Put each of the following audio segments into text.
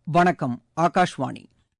வணக்கம் ஆகாஷ்வாணி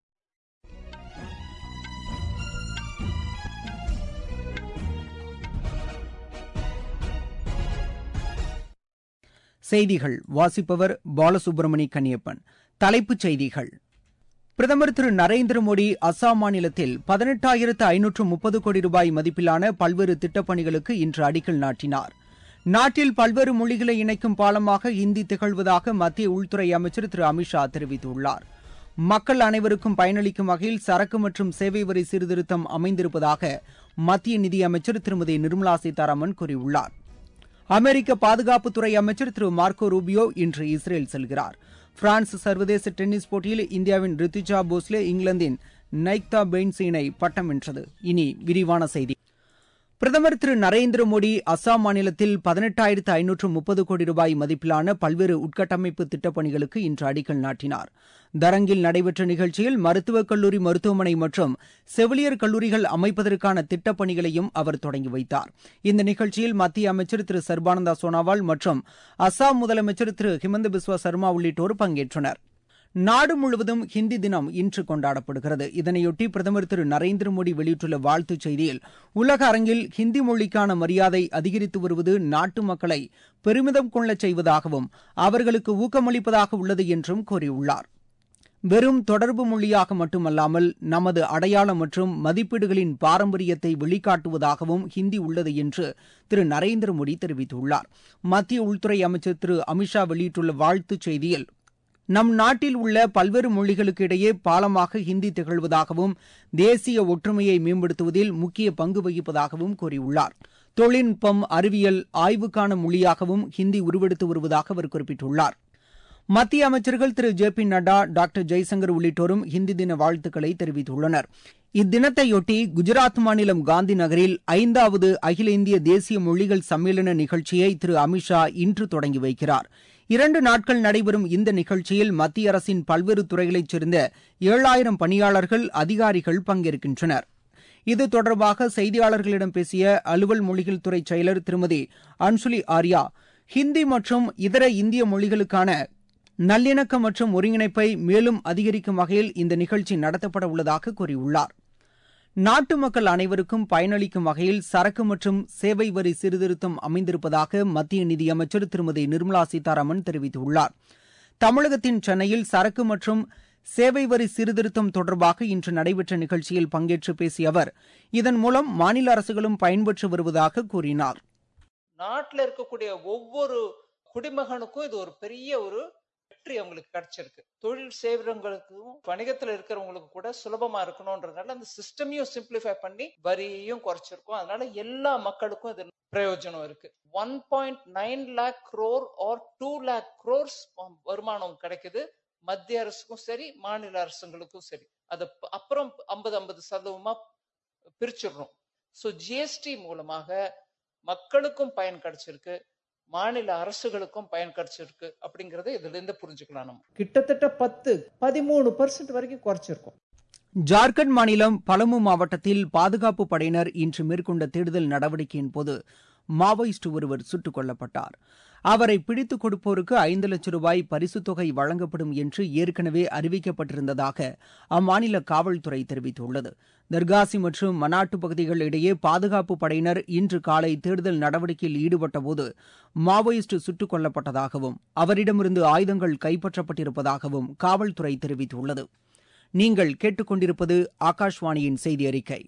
செய்திகள் வாசிப்பவர் பாலசுப்ரமணி கன்னியப்பன் தலைப்புச் செய்திகள் பிரதமர் திரு நரேந்திர மோடி அசாம் மாநிலத்தில் பதினெட்டாயிரத்து ஐநூற்று முப்பது கோடி ரூபாய் மதிப்பிலான பல்வேறு திட்டப்பணிகளுக்கு இன்று அடிக்கல் நாட்டினார் நாட்டில் பல்வேறு மொழிகளை இணைக்கும் பாலமாக இந்தி திகழ்வதாக மத்திய உள்துறை அமைச்சர் திரு அமித்ஷா தெரிவித்துள்ளார் மக்கள் அனைவருக்கும் பயனளிக்கும் வகையில் சரக்கு மற்றும் சேவை வரி சீர்திருத்தம் அமைந்திருப்பதாக மத்திய நிதியமைச்சர் திருமதி நிர்மலா சீதாராமன் கூறியுள்ளார் அமெரிக்க பாதுகாப்புத்துறை அமைச்சர் திரு மார்க்கோ ரூபியோ இன்று இஸ்ரேல் செல்கிறார் பிரான்ஸ் சர்வதேச டென்னிஸ் போட்டியில் இந்தியாவின் ரித்துஜா போஸ்லே இங்கிலாந்தின் நைக்தா பெயின்ஸ் இணை பட்டம் வென்றது இனி விரிவான செய்தி பிரதமர் திரு நரேந்திர மோடி அசாம் மாநிலத்தில் பதினெட்டாயிரத்து ஐநூற்று முப்பது கோடி ரூபாய் மதிப்பிலான பல்வேறு உட்கட்டமைப்பு திட்டப்பணிகளுக்கு இன்று அடிக்கல் நாட்டினார் தரங்கில் நடைபெற்ற நிகழ்ச்சியில் மருத்துவக் கல்லூரி மருத்துவமனை மற்றும் செவிலியர் கல்லூரிகள் அமைப்பதற்கான திட்டப்பணிகளையும் அவர் தொடங்கி வைத்தார் இந்த நிகழ்ச்சியில் மத்திய அமைச்சர் திரு சர்பானந்தா சோனாவால் மற்றும் அசாம் முதலமைச்சர் திரு ஹிமந்த பிஸ்வா சர்மா உள்ளிட்டோர் பங்கேற்றனர் நாடு முழுவதும் ஹிந்தி தினம் இன்று கொண்டாடப்படுகிறது இதனையொட்டி பிரதமர் திரு நரேந்திர மோடி வெளியிட்டுள்ள வாழ்த்துச் செய்தியில் உலக அரங்கில் ஹிந்தி மொழிக்கான மரியாதை அதிகரித்து வருவது நாட்டு மக்களை பெருமிதம் கொள்ளச் செய்வதாகவும் அவர்களுக்கு ஊக்கமளிப்பதாக உள்ளது என்றும் கூறியுள்ளார் வெறும் தொடர்பு மொழியாக மட்டுமல்லாமல் நமது அடையாளம் மற்றும் மதிப்பீடுகளின் பாரம்பரியத்தை வெளிக்காட்டுவதாகவும் ஹிந்தி உள்ளது என்று திரு நரேந்திர மோடி தெரிவித்துள்ளார் மத்திய உள்துறை அமைச்சர் திரு அமித்ஷா வெளியிட்டுள்ள வாழ்த்துச் செய்தியில் நம் நாட்டில் உள்ள பல்வேறு மொழிகளுக்கு இடையே பாலமாக ஹிந்தி திகழ்வதாகவும் தேசிய ஒற்றுமையை மேம்படுத்துவதில் முக்கிய பங்கு வகிப்பதாகவும் கூறியுள்ளார் தொழில்நுட்பம் அறிவியல் ஆய்வுக்கான மொழியாகவும் ஹிந்தி உருவெடுத்து வருவதாக அவர் குறிப்பிட்டுள்ளார் மத்திய அமைச்சர்கள் திரு J P Nadda doctor Jaishankar உள்ளிட்டோரும் ஹிந்தி தின வாழ்த்துக்களை தெரிவித்துள்ளனர் இத்தினத்தையொட்டி குஜராத் மாநிலம் காந்தி நகரில் ஐந்தாவது அகில இந்திய தேசிய மொழிகள் சம்மேளன நிகழ்ச்சியை திரு அமித்ஷா இன்று தொடங்கி வைக்கிறார் இரண்டு நாட்கள் நடைபெறும் இந்த நிகழ்ச்சியில் மத்திய அரசின் பல்வேறு துறைகளைச் சேர்ந்த ஏழாயிரம் பணியாளர்கள் அதிகாரிகள் பங்கேற்கின்றனர் இது தொடர்பாக செய்தியாளர்களிடம் பேசிய அலுவல் மொழிகள் துறை செயலர் திருமதி அன்சுலி ஆர்யா ஹிந்தி மற்றும் இதர இந்திய மொழிகளுக்கான நல்லிணக்கம் மற்றும் ஒருங்கிணைப்பை மேலும் அதிகரிக்கும் வகையில் இந்த நிகழ்ச்சி நடத்தப்பட உள்ளதாக கூறியுள்ளார் நாட்டு மக்கள் அனைவருக்கும் பயனளிக்கும் வகையில் சரக்கு மற்றும் சேவை வரி சீர்திருத்தம் அமைந்திருப்பதாக மத்திய நிதியமைச்சர் திருமதி நிர்மலா சீதாராமன் தெரிவித்துள்ளார் தமிழகத்தின் சென்னையில் சரக்கு மற்றும் சேவை வரி சீர்திருத்தம் தொடர்பாக இன்று நடைபெற்ற நிகழ்ச்சியில் பங்கேற்று பேசிய அவர் இதன் மூலம் மாநில அரசுகளும் பயன்பெற்று வருவதாக கூறினார் நாட்டில் இருக்கக்கூடிய ஒவ்வொரு குடிமகனுக்கும் இது ஒரு பெரிய ஒரு வெற்றி அவங்களுக்கு கிடைச்சிருக்கு தொழில் செய்வர்களுக்கும் வணிகத்துல இருக்கிறவங்களுக்கு கூட சுலபமா இருக்கணும்ன்றதுனால அந்த சிஸ்டமையும் சிம்பிளிஃபை பண்ணி வரியையும் குறைச்சிருக்கோம் அதனால எல்லா மக்களுக்கும் இது பிரயோஜனம் இருக்கு one point nine lakh crore or two lakh crores வருமானம் கிடைக்குது மத்திய அரசுக்கும் சரி மாநில அரசுங்களுக்கும் சரி அது அப்புறம் ஐம்பது ஐம்பது சதவீதமா பிரிச்சிடணும் ஸோ ஜிஎஸ்டி மூலமாக மக்களுக்கும் பயன் கிடைச்சிருக்கு மாநில அரசுகளுக்கும் பயன் கிடைச்சிருக்கு அப்படிங்கறத இதுல இருந்து புரிஞ்சுக்கலாம் நம்ம கிட்டத்தட்ட பத்து பதிமூணு பர்சன்ட் வரைக்கும் குறைச்சிருக்கோம் ஜார்க்கண்ட் மாநிலம் பலமு மாவட்டத்தில் பாதுகாப்பு படையினர் இன்று மேற்கொண்ட தேடுதல் நடவடிக்கையின் போது மாவோயிஸ்ட் ஒருவர் சுட்டுக் கொல்லப்பட்டார் அவரை பிடித்துக் கொடுப்போருக்கு ஐந்து லட்சம் ரூபாய் பரிசுத் தொகை வழங்கப்படும் என்று ஏற்கனவே அறிவிக்கப்பட்டிருந்ததாக அம்மாநில காவல்துறை தெரிவித்துள்ளது தர்காசி மற்றும் மனாட்டு பகுதிகள் இடையே பாதுகாப்பு படையினர் இன்று காலை தேடுதல் நடவடிக்கையில் ஈடுபட்டபோது மாவோயிஸ்ட் சுட்டுக் கொல்லப்பட்டதாகவும் அவரிடமிருந்து ஆயுதங்கள் கைப்பற்றப்பட்டிருப்பதாகவும் காவல்துறை தெரிவித்துள்ளது நீங்கள் கேட்டுக்கொண்டிருப்பது ஆகாஷ்வாணியின் செய்தி அறிக்கை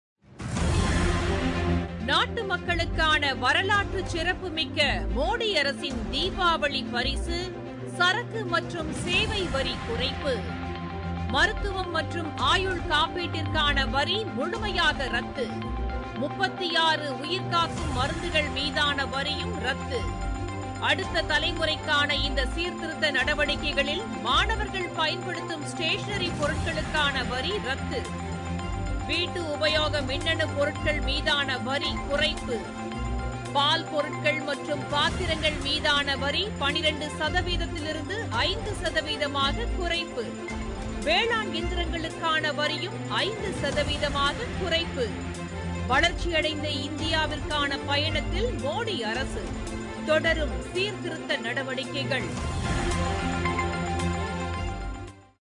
நாட்டு மக்களுக்கான வரலாற்று சிறப்புமிக்க மோடி அரசின் தீபாவளி பரிசு சரக்கு மற்றும் சேவை வரி குறைப்பு மருத்துவம் மற்றும் ஆயுள் காப்பீட்டிற்கான வரி முழுமையாக ரத்து முப்பத்தி ஆறு உயிர்காக்கும் மருந்துகள் மீதான வரியும் ரத்து அடுத்த தலைமுறைக்கான இந்த சீர்திருத்த நடவடிக்கைகளில் மாணவர்கள் பயன்படுத்தும் ஸ்டேஷனரி பொருட்களுக்கான வரி ரத்து வீட்டு உபயோக மின்னணு பொருட்கள் மீதான வரி குறைப்பு பால் பொருட்கள் மற்றும் பாத்திரங்கள் மீதான வரி பனிரெண்டு சதவீதத்திலிருந்து ஐந்து சதவீதமாக குறைப்பு வேளாண் இயந்திரங்களுக்கான வரியும் ஐந்து சதவீதமாக குறைப்பு வளர்ச்சியடைந்த இந்தியாவிற்கான பயணத்தில் மோடி அரசு தொடரும் சீர்திருத்த நடவடிக்கைகள்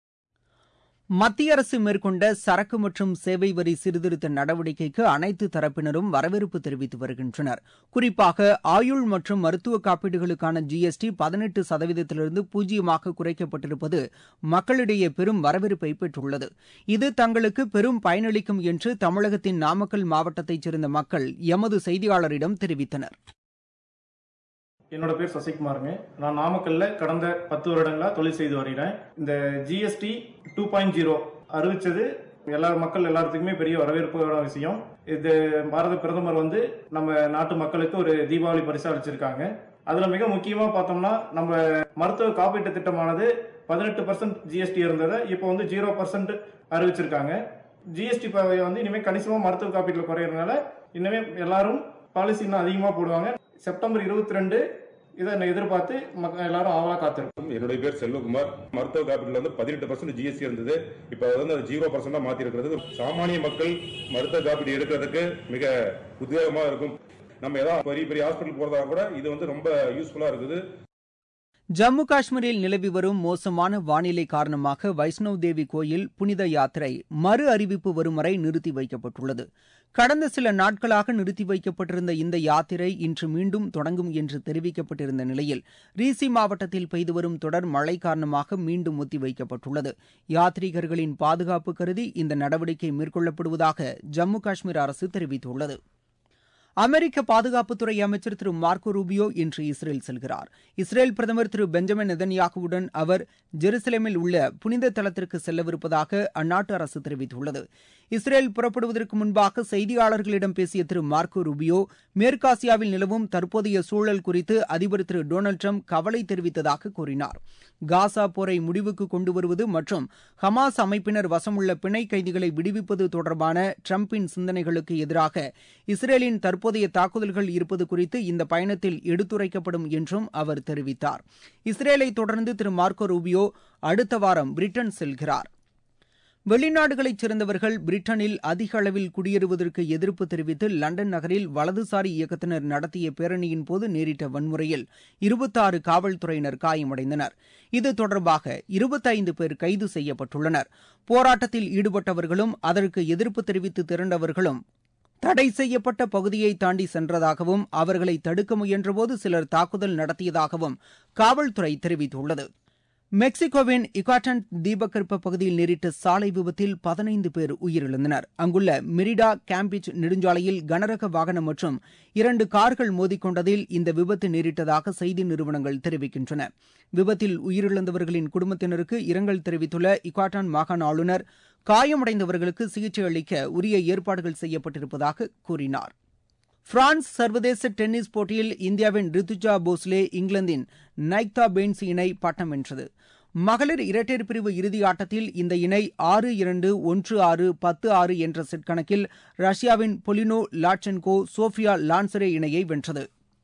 மத்திய அரசு மேற்கொண்ட சரக்கு மற்றும் சேவை வரி சீர்திருத்த நடவடிக்கைக்கு அனைத்து தரப்பினரும் வரவேற்பு தெரிவித்து வருகின்றனர் குறிப்பாக ஆயுள் மற்றும் மருத்துவ காப்பீடுகளுக்கான ஜிஎஸ்டி பதினெட்டு சதவீதத்திலிருந்து பூஜ்ஜியமாக குறைக்கப்பட்டிருப்பது மக்களிடையே பெரும் வரவேற்பை பெற்றுள்ளது இது தங்களுக்கு பெரும் பயனளிக்கும் என்று தமிழகத்தின் நாமக்கல் மாவட்டத்தைச் சேர்ந்த மக்கள் எமது செய்தியாளரிடம் தெரிவித்தனர் என்னோட பேர் சசிகுமாருங்க நான் நாமக்கல்ல கடந்த பத்து வருடங்களா தொழில் செய்து வருகிறேன் இந்த ஜிஎஸ்டி டூ பாயிண்ட் ஜீரோ அறிவிச்சது எல்லா மக்கள் எல்லாத்துக்குமே பெரிய வரவேற்பான விஷயம் இது பாரத பிரதமர் வந்து நம்ம நாட்டு மக்களுக்கு ஒரு தீபாவளி பரிசு அளிச்சிருக்காங்க அதுல மிக முக்கியமா பார்த்தோம்னா நம்ம மருத்துவ காப்பீட்டு திட்டமானது பதினெட்டு பர்சன்ட் ஜிஎஸ்டி இருந்ததை இப்போ வந்து ஜீரோ பர்சன்ட் அறிவிச்சிருக்காங்க ஜிஎஸ்டி வந்து இனிமேல் கணிசமா மருத்துவ காப்பீட்டில் குறையறதுனால இனிமே எல்லாரும் பாலிசி இன்னும் அதிகமாக போடுவாங்க செப்டம்பர் இருபத்தி ரெண்டு இதை எதிர்பார்த்து மக்கள் எல்லாரும் ஆவலா காத்திருக்கோம் என்னுடைய பேர் செல்வகுமார் மருத்துவ காப்பீட்டுல வந்து பதினெட்டு பர்சன்ட் ஜிஎஸ்டி இருந்தது இப்ப அது வந்து அது ஜீரோ பர்சன்டா மாத்தி இருக்கிறது சாமானிய மக்கள் மருத்துவ காப்பீடு எடுக்கிறதுக்கு மிக உத்வேகமா இருக்கும் நம்ம ஏதாவது பெரிய பெரிய ஹாஸ்பிட்டல் போறதா கூட இது வந்து ரொம்ப யூஸ்ஃபுல்லா இருக்குது ஜம்மு காஷ்மீரில் நிலவி வரும் மோசமான வானிலை காரணமாக வைஷ்ணவ் தேவி கோயில் புனித யாத்திரை மறு அறிவிப்பு வரும் வரை நிறுத்தி வைக்கப்பட்டுள்ளது கடந்த சில நாட்களாக நிறுத்தி வைக்கப்பட்டிருந்த இந்த யாத்திரை இன்று மீண்டும் தொடங்கும் என்று தெரிவிக்கப்பட்டிருந்த நிலையில் ரீசி மாவட்டத்தில் பெய்து வரும் தொடர் மழை காரணமாக மீண்டும் ஒத்திவைக்கப்பட்டுள்ளது யாத்ரீகர்களின் பாதுகாப்பு கருதி இந்த நடவடிக்கை மேற்கொள்ளப்படுவதாக ஜம்மு காஷ்மீர் அரசு தெரிவித்துள்ளது அமெரிக்க பாதுகாப்புத்துறை அமைச்சர் திரு மார்க்கோ ரூபியோ இன்று இஸ்ரேல் செல்கிறார் இஸ்ரேல் பிரதமர் திரு பெஞ்சமின் நெதன்யாகுவுடன் அவர் ஜெருசலேமில் உள்ள புனித தலத்திற்கு செல்லவிருப்பதாக அந்நாட்டு அரசு தெரிவித்துள்ளது இஸ்ரேல் புறப்படுவதற்கு முன்பாக செய்தியாளர்களிடம் பேசிய திரு மார்க்கோ ரூபியோ மேற்காசியாவில் நிலவும் தற்போதைய சூழல் குறித்து அதிபர் திரு டொனால்டு ட்ரம்ப் கவலை தெரிவித்ததாக கூறினார் காசா போரை முடிவுக்கு கொண்டு வருவது மற்றும் ஹமாஸ் அமைப்பினர் வசமுள்ள பிணை கைதிகளை விடுவிப்பது தொடர்பான ட்ரம்பின் சிந்தனைகளுக்கு எதிராக இஸ்ரேலின் தற்போதைய தாக்குதல்கள் இருப்பது குறித்து இந்த பயணத்தில் எடுத்துரைக்கப்படும் என்றும் அவர் தெரிவித்தார் இஸ்ரேலை தொடர்ந்து திரு மார்க்கோ ரூபியோ அடுத்த வாரம் பிரிட்டன் செல்கிறார் வெளிநாடுகளைச் சேர்ந்தவர்கள் பிரிட்டனில் அதிக அளவில் குடியேறுவதற்கு எதிர்ப்பு தெரிவித்து லண்டன் நகரில் வலதுசாரி இயக்கத்தினர் நடத்திய பேரணியின் போது நேரிட்ட வன்முறையில் இருபத்தாறு காவல்துறையினர் காயமடைந்தனர் இது தொடர்பாக இருபத்தைந்து பேர் கைது செய்யப்பட்டுள்ளனர் போராட்டத்தில் ஈடுபட்டவர்களும் அதற்கு எதிர்ப்பு தெரிவித்து திரண்டவர்களும் தடை செய்யப்பட்ட பகுதியை தாண்டி சென்றதாகவும் அவர்களை தடுக்க முயன்றபோது சிலர் தாக்குதல் நடத்தியதாகவும் காவல்துறை தெரிவித்துள்ளது மெக்சிகோவின் இகாட்டன் தீபகற்ப பகுதியில் நேரிட்ட சாலை விபத்தில் பதினைந்து பேர் உயிரிழந்தனர் அங்குள்ள மெரிடா கேம்பிச் நெடுஞ்சாலையில் கனரக வாகனம் மற்றும் இரண்டு கார்கள் மோதிக்கொண்டதில் இந்த விபத்து நேரிட்டதாக செய்தி நிறுவனங்கள் தெரிவிக்கின்றன விபத்தில் உயிரிழந்தவர்களின் குடும்பத்தினருக்கு இரங்கல் தெரிவித்துள்ள இகாட்டான் மாகாண ஆளுநர் காயமடைந்தவர்களுக்கு சிகிச்சை அளிக்க உரிய ஏற்பாடுகள் செய்யப்பட்டிருப்பதாக கூறினார் பிரான்ஸ் சர்வதேச டென்னிஸ் போட்டியில் இந்தியாவின் ரித்துஜா போஸ்லே இங்கிலாந்தின் நைக்தா பெயின்ஸ் இணை பட்டம் வென்றது மகளிர் இரட்டையர் பிரிவு இறுதி ஆட்டத்தில் இந்த இணை ஆறு இரண்டு ஒன்று ஆறு பத்து ஆறு என்ற செட் கணக்கில் ரஷ்யாவின் பொலினோ லாட்சென்கோ சோஃபியா லான்சரே இணையை வென்றது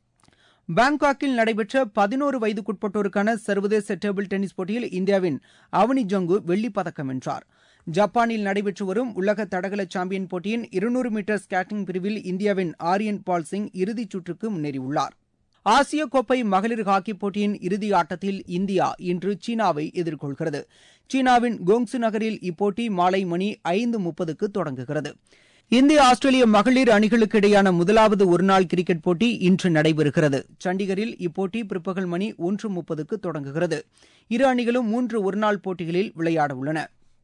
பாங்காக்கில் நடைபெற்ற பதினோரு வயதுக்குட்பட்டோருக்கான சர்வதேச டேபிள் டென்னிஸ் போட்டியில் இந்தியாவின் அவனி ஜங்கு வெள்ளிப் பதக்கம் வென்றார் ஜப்பானில் நடைபெற்று வரும் உலக தடகள சாம்பியன் போட்டியின் இருநூறு மீட்டர் ஸ்கேட்டிங் பிரிவில் இந்தியாவின் ஆரியன் பால் சிங் இறுதிச் சுற்றுக்கு முன்னேறியுள்ளார் ஆசிய கோப்பை மகளிர் ஹாக்கி போட்டியின் இறுதி ஆட்டத்தில் இந்தியா இன்று சீனாவை எதிர்கொள்கிறது சீனாவின் கோங்சு நகரில் இப்போட்டி மாலை மணி ஐந்து முப்பதுக்கு தொடங்குகிறது இந்திய ஆஸ்திரேலிய மகளிர் அணிகளுக்கு இடையான முதலாவது ஒருநாள் கிரிக்கெட் போட்டி இன்று நடைபெறுகிறது சண்டிகரில் இப்போட்டி பிற்பகல் மணி ஒன்று முப்பதுக்கு தொடங்குகிறது இரு அணிகளும் மூன்று ஒருநாள் போட்டிகளில் விளையாட உள்ளன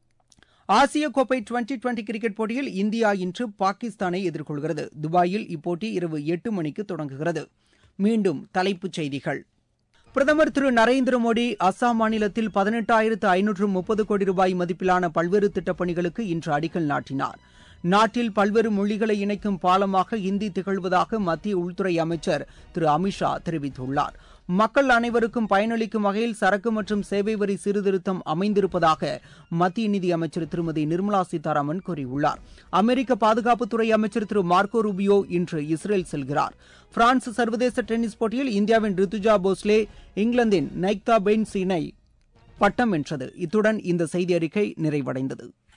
ஆசிய கோப்பை டுவெண்டி டுவெண்டி கிரிக்கெட் போட்டியில் இந்தியா இன்று பாகிஸ்தானை எதிர்கொள்கிறது துபாயில் இப்போட்டி இரவு எட்டு மணிக்கு தொடங்குகிறது மீண்டும் தலைப்புச் செய்திகள் பிரதமர் திரு நரேந்திர மோடி அஸ்ஸாம் மாநிலத்தில் பதினெட்டாயிரத்து ஐநூற்று முப்பது கோடி ரூபாய் மதிப்பிலான பல்வேறு திட்டப்பணிகளுக்கு இன்று அடிக்கல் நாட்டினார் நாட்டில் பல்வேறு மொழிகளை இணைக்கும் பாலமாக இந்தி திகழ்வதாக மத்திய உள்துறை அமைச்சர் திரு அமித்ஷா தெரிவித்துள்ளார் மக்கள் அனைவருக்கும் பயனளிக்கும் வகையில் சரக்கு மற்றும் சேவை வரி சீர்திருத்தம் அமைந்திருப்பதாக மத்திய நிதி அமைச்சர் திருமதி நிர்மலா சீதாராமன் கூறியுள்ளார் அமெரிக்க பாதுகாப்புத்துறை அமைச்சர் திரு மார்க்கோ ரூபியோ இன்று இஸ்ரேல் செல்கிறார் பிரான்ஸ் சர்வதேச டென்னிஸ் போட்டியில் இந்தியாவின் ரித்துஜா போஸ்லே இங்கிலாந்தின் நைக்தா பெயின்ஸ் இணை பட்டம் வென்றது இத்துடன் இந்த செய்தி அறிக்கை நிறைவடைந்தது